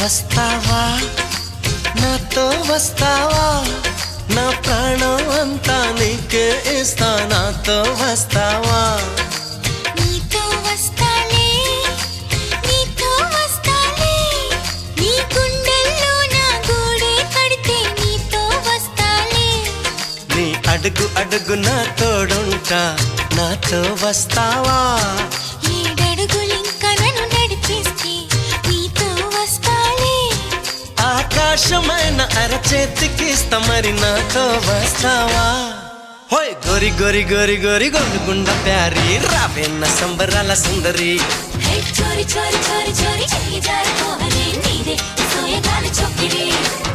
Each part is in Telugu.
వస్తావా నాతో వస్తావా నా ప్రాణం అంతా నీకే ఇస్తా నాతో వస్తావా నీతో వస్తాలే నీతో వస్తాలే నీ గుండెల్లో నా గూడే కడితే నీతో వస్తాలే నీ అడుగు అడుగు నా తోడుంటా నాతో వస్తావా ఏడడుగులింకా నన్ను నడిపిస్తే నీతో వస్తాలే ఆకాశమైన అరచేతికి ఇస్తా మరి నాతో వస్తావా హోయ్ గోరి గోరి గోరి గోరి గొండుగుండ ప్యారి రావేన్న సంబరాల సుందరి హే చోరి చోరి చోరి చోరి చెయ్యి జారిపోవలే నీదే సోయగాల చొక్కిడే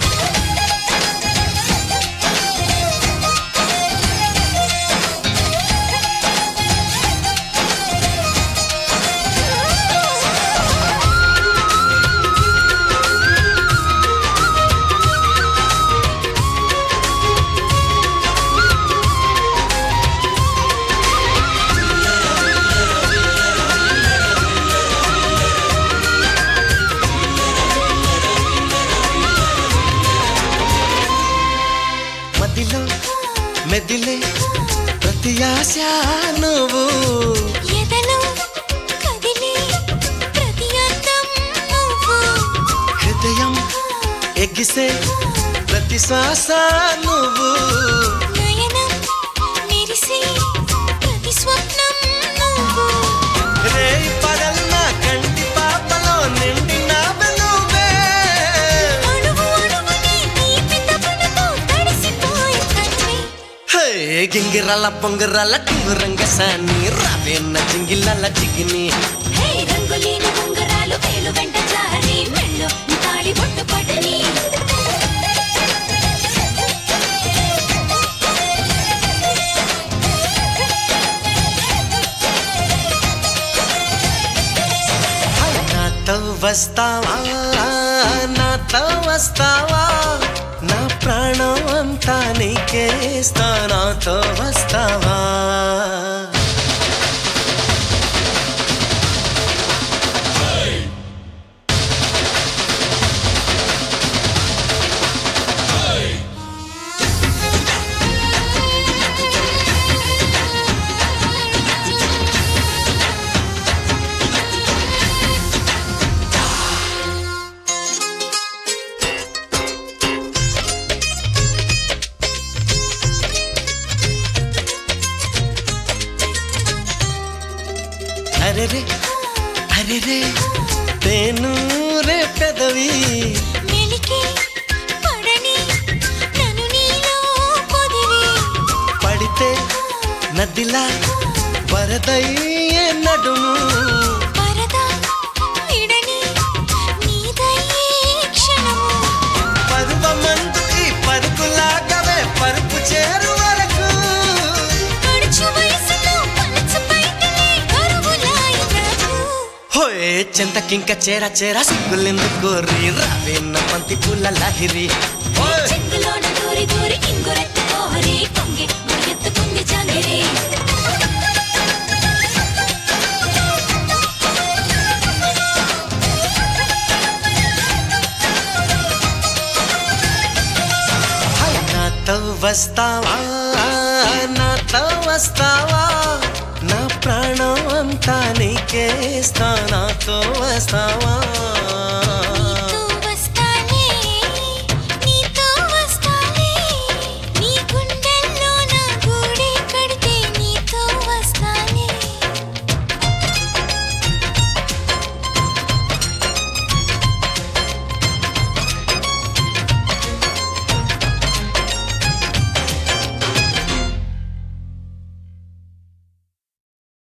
మదిలో మెదిలే ప్రతి ఆశ నువ్వు ఎదలో కదిలే ప్రతి అందం నువ్వు హృదయం ఎగిసే ప్రతి శ్వాస నువ్వు నయనం మెరిసే ప్రతి స్వప్నం నువ్వు రే పడన్న కంటి పాపలో నిండిన నువ్వే అణువు అణువుని తీపి తపనతో తడిసిపోయే తన్వి హే గింగిరాల పొంగరాల టింగురంగ సాని రావేన్న జింగిలాల జిగిని హే రంగులేని ఉంగరాలు వేలు వెంట జారి మెళ్ళు తాళి బొట్టు పడని హై, నాతో వస్తావా నాతో వస్తావా నా ప్రాణం అంతా నీకే ఇస్తా నాతో వస్తావా అరే రే అరే రే తేను రే పెదవి మెలికి పడని నన్ను నీలో పొదివి పడితే నదిలా వరదయ్యే నడుము పరదా విడని నీదయ్యే క్షణము పరువమందు ఈ పరుగులాగవే పరుపు చేరు వరకు గడుచు వయసులో పలచు పైటలే కరువులాయ నాకు హోయే చింతకింక చేర చేర సిగ్గులెందుకు కోరి రావేన్న పంతి పూల లాహిరి ఓయ్! చెక్కులోన దూరి దూరి ఇంగురెత్తు పోహరి కొంగి గురియెత్తుకుంది జాంగిరి హై, నాతో వస్తావా నాతో వస్తావా నా ప్రాణం అంతా నీకే ఇస్తా నాతో వస్తావా